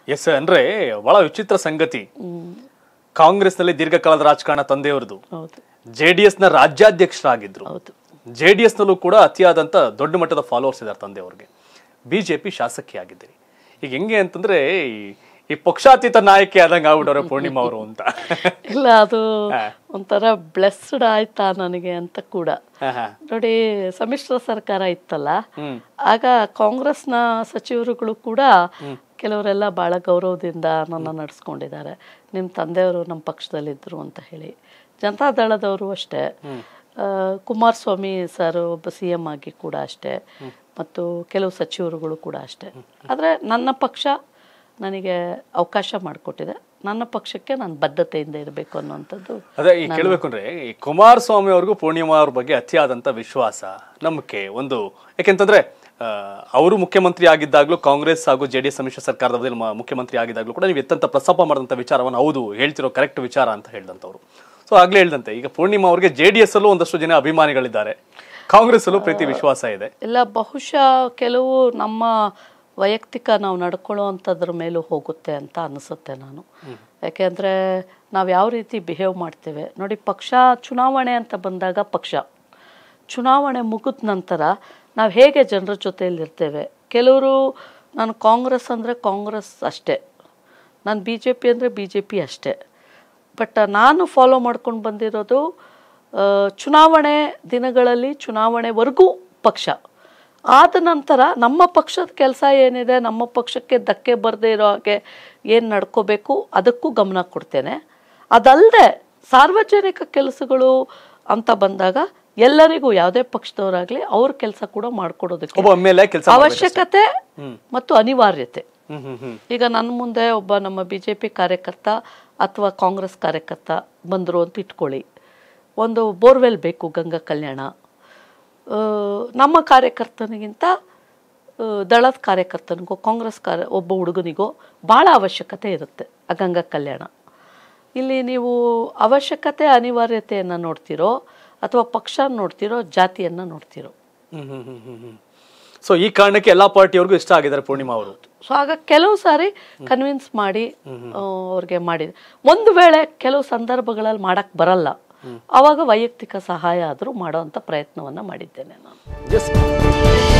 S ಅಂದ್ರೆ ಬಹಳ ವಿಚಿತ್ರ ಸಂಗತಿ ಕಾಂಗ್ರೆಸ್ನಲ್ಲಿ ದೀರ್ಘಕಾಲದ ರಾಜಕಾರಣ ತಂದೆಯವ್ರದ್ದು ಹೌದು ಜೆ ಡಿ ಎಸ್ ನ ರಾಜ್ಯಾಧ್ಯಕ್ಷರಾಗಿದ್ರು ಹೌದು ಜೆ ಡಿ ಎಸ್ ನಲ್ಲೂ ಕೂಡ ಅತಿಯಾದಂತ ದೊಡ್ಡ ಮಟ್ಟದ ಫಾಲೋವರ್ಸ್ ಇದ್ದಾರೆ ತಂದೆಯವ್ರಿಗೆ ಬಿಜೆಪಿ ಶಾಸಕಿಯಾಗಿದ್ದೀರಿ ಈಗ ಹೆಂಗೆ ಅಂತಂದ್ರೆ ಈ- ಈ ಪಕ್ಷಾತೀತ ನಾಯಕಿ ಆದಂಗೆ ಆಗ್ಬಿಟ್ಟವ್ರೆ ಪೂರ್ಣಿಮಾ ಅವರು ಅಂತ ಇಲ್ಲ ಅದು ಒಂಥರ ಬ್ಲೆಸ್ಡ್ ಆಯ್ತಾ ನನಗೆ ಅಂತ ಕೂಡ ಹಾ, ಹಾ. ನೋಡಿ ಸಮ್ಮಿಶ್ರ ಸರ್ಕಾರ ಇತ್ತಲ್ಲ ಹ್ಮ್. ಆಗ ಕಾಂಗ್ರೆಸ್ನ ಸಚಿವರುಗಳು ಕೂಡ ಕೆಲವರೆಲ್ಲ ಬಹಳ ಗೌರವದಿಂದ ನನ್ನ ನಡೆಸ್ಕೊಂಡಿದ್ದಾರೆ ನಿಮ್ಮ ತಂದೆಯವರು ನಮ್ಮ ಪಕ್ಷದಲ್ಲಿದ್ದರು ಅಂತ ಹೇಳಿ ಜನತಾದಳದವರು ಅಷ್ಟೇ ಆ, ಕುಮಾರಸ್ವಾಮಿ ಸರ್ ಒಬ್ಬ ಸಿ ಎಂ ಆಗಿ ಕೂಡ ಅಷ್ಟೇ ಮತ್ತು ಕೆಲವು ಸಚಿವರುಗಳು ಕೂಡ ಅಷ್ಟೇ ಆದರೆ ನನ್ನ ಪಕ್ಷ ನನಗೆ ಅವಕಾಶ ಮಾಡಿಕೊಟ್ಟಿದೆ ನನ್ನ ಪಕ್ಷಕ್ಕೆ ನಾನು ಬದ್ಧತೆಯಿಂದ ಇರಬೇಕು ಅನ್ನುವಂಥದ್ದು ಅದೇ ಈ ಕೇಳ್ಬೇಕು ಅಂದ್ರೆ ಈ ಕುಮಾರಸ್ವಾಮಿ ಅವ್ರಿಗೂ ಪೂರ್ಣಿಮಾ ಅವ್ರ ಬಗ್ಗೆ ಅತಿಯಾದಂತ ವಿಶ್ವಾಸ ನಂಬಿಕೆ ಒಂದು ಯಾಕೆಂತಂದ್ರೆ ಆ, ಅವರು ಮುಖ್ಯಮಂತ್ರಿ ಆಗಿದ್ದಾಗಲೂ ಕಾಂಗ್ರೆಸ್ ಹಾಗೂ ಜೆ ಡಿ ಎಸ್ ಸಮ್ಮಿಶ್ರ ಸರ್ಕಾರದ ಅವಧಿಯಲ್ಲಿ ಮ- ಮುಖ್ಯಮಂತ್ರಿ ಆಗಿದ್ದಾಗಲೂ ಕೂಡ ನೀವು ಎತ್ತಂತ ಪ್ರಸ್ತಾಪ ಮಾಡಿದಂಥ ವಿಚಾರವನ್ನು ಹೌದು ಹೇಳ್ತಿರೋ ಕರೆಕ್ಟ್ ವಿಚಾರ ಅಂತ ಹೇಳಿದಂಥವ್ರು ಸೊ ಆಗ್ಲೇ ಹೇಳ್ದಂತೆ ಈಗ ಪೂರ್ಣಿಮಾ ಅವರಿಗೆ ಜೆ ಡಿ ಎಸ್ ಅಲ್ಲೂ ಒಂದಷ್ಟು ಜನ ಅಭಿಮಾನಿಗಳಿದ್ದಾರೆ ಕಾಂಗ್ರೆಸ್ ಅಲ್ಲೂ ಪ್ರೀತಿ ವಿಶ್ವಾಸ ಇದೆ ಇಲ್ಲ ಬಹುಶಃ ಕೆಲವು ನಮ್ಮ ವೈಯಕ್ತಿಕ ನಾವು ನಡ್ಕೊಳ್ಳೋ ಅಂಥದ್ರ ಮೇಲೂ ಹೋಗುತ್ತೆ ಅಂತ ಅನಿಸುತ್ತೆ ನಾನು ಯಾಕೆಂದರೆ ನಾವು ಯಾವ ರೀತಿ ಬಿಹೇವ್ ಮಾಡ್ತೇವೆ ನೋಡಿ ಪಕ್ಷ ಚುನಾವಣೆ ಅಂತ ಬಂದಾಗ ಪಕ್ಷ ಚುನಾವಣೆ ಮುಗಿದ ನಂತರ ನಾವು ಹೇಗೆ ಜನರ ಜೊತೆಯಲ್ಲಿರ್ತೇವೆ ಕೆಲವರು ನಾನು ಕಾಂಗ್ರೆಸ್ ಅಂದರೆ ಕಾಂಗ್ರೆಸ್ ಅಷ್ಟೇ ನಾನು ಬಿ ಜೆ ಪಿ ಅಂದರೆ ಬಿ ಜೆ ಪಿ ಅಷ್ಟೇ ಬಟ್ ನಾನು ಫಾಲೋ ಮಾಡ್ಕೊಂಡು ಬಂದಿರೋದು ಆ, ಚುನಾವಣೆ ದಿನಗಳಲ್ಲಿ ಚುನಾವಣೆವರೆಗೂ ಪಕ್ಷ ಆದ ನಂತರ ನಮ್ಮ ಪಕ್ಷದ ಕೆಲಸ ಏನಿದೆ ನಮ್ಮ ಪಕ್ಷಕ್ಕೆ ಧಕ್ಕೆ ಬರದೇ ಇರೋ ಹಾಗೆ ಏನು ನಡ್ಕೋಬೇಕು ಅದಕ್ಕೂ ಗಮನ ಕೊಡ್ತೇನೆ ಅದಲ್ಲದೆ ಸಾರ್ವಜನಿಕ ಕೆಲಸಗಳು ಅಂತ ಬಂದಾಗ ಎಲ್ಲರಿಗೂ ಯಾವುದೇ ಪಕ್ಷದವರಾಗಲಿ ಅವ್ರ ಕೆಲಸ ಕೂಡ ಮಾಡ್ಕೊಡೋದಕ್ಕೆ ಒಬ್ಬ ಎಮ್ ಎಲ್ ಎ ಕೆಲಸ ಅವಶ್ಯಕತೆ ಮತ್ತು ಅನಿವಾರ್ಯತೆ ಹ್ಮ್ ಹ್ಮ್ ಹ್ಮ್ ಈಗ ನನ್ನ ಮುಂದೆ ಒಬ್ಬ ನಮ್ಮ ಬಿ ಜೆ ಪಿ ಕಾರ್ಯಕರ್ತ ಅಥವಾ ಕಾಂಗ್ರೆಸ್ ಕಾರ್ಯಕರ್ತ ಬಂದರು ಅಂತ ಇಟ್ಕೊಳ್ಳಿ ಒಂದು ಬೋರ್ವೆಲ್ ಬೇಕು ಗಂಗಾ ಕಲ್ಯಾಣ ಆ, ನಮ್ಮ ಕಾರ್ಯಕರ್ತನಿಗಿಂತ ಆ, ದಳದ ಕಾರ್ಯಕರ್ತನಿಗೋ ಕಾಂಗ್ರೆಸ್ ಕಾರ್ಯ ಒಬ್ಬ ಹುಡುಗನಿಗೋ ಭಾಳ ಅವಶ್ಯಕತೆ ಇರುತ್ತೆ ಆ ಗಂಗಾ ಕಲ್ಯಾಣ ಇಲ್ಲಿ ನೀವು ಅವಶ್ಯಕತೆ ಅನಿವಾರ್ಯತೆಯನ್ನು ನೋಡ್ತಿರೋ ಅಥವಾ ಪಕ್ಷ ನೋಡ್ತಿರೋ ಜಾತಿಯನ್ನು ನೋಡ್ತಿರೋ ಹ್ಮ್ ಹ್ಮ್ ಹ್ಮ್ ಹ್ಮ್ ಹ್ಮ್ ಸೊ ಈ ಕಾರಣಕ್ಕೆ ಎಲ್ಲಾ ಪಾರ್ಟಿಯವ್ರಿಗೂ ಇಷ್ಟ ಆಗಿದ್ದಾರೆ ಪೂರ್ಣಿಮಾ ಅವರು ಸೊ ಆಗ ಕೆಲವು ಸಾರಿ ಕನ್ವಿನ್ಸ್ ಮಾಡಿ ಆ, ಅವ್ರಿಗೆ ಮಾಡಿದೆ ಒಂದು ವೇಳೆ ಕೆಲವು ಸಂದರ್ಭಗಳಲ್ಲಿ ಮಾಡಕ್ ಬರಲ್ಲ ಅವಾಗ ವೈಯಕ್ತಿಕ ಸಹಾಯ ಆದರೂ ಮಾಡೋವಂಥ ಪ್ರಯತ್ನವನ್ನ ಮಾಡಿದ್ದೇನೆ ನಾನು ಎಸ್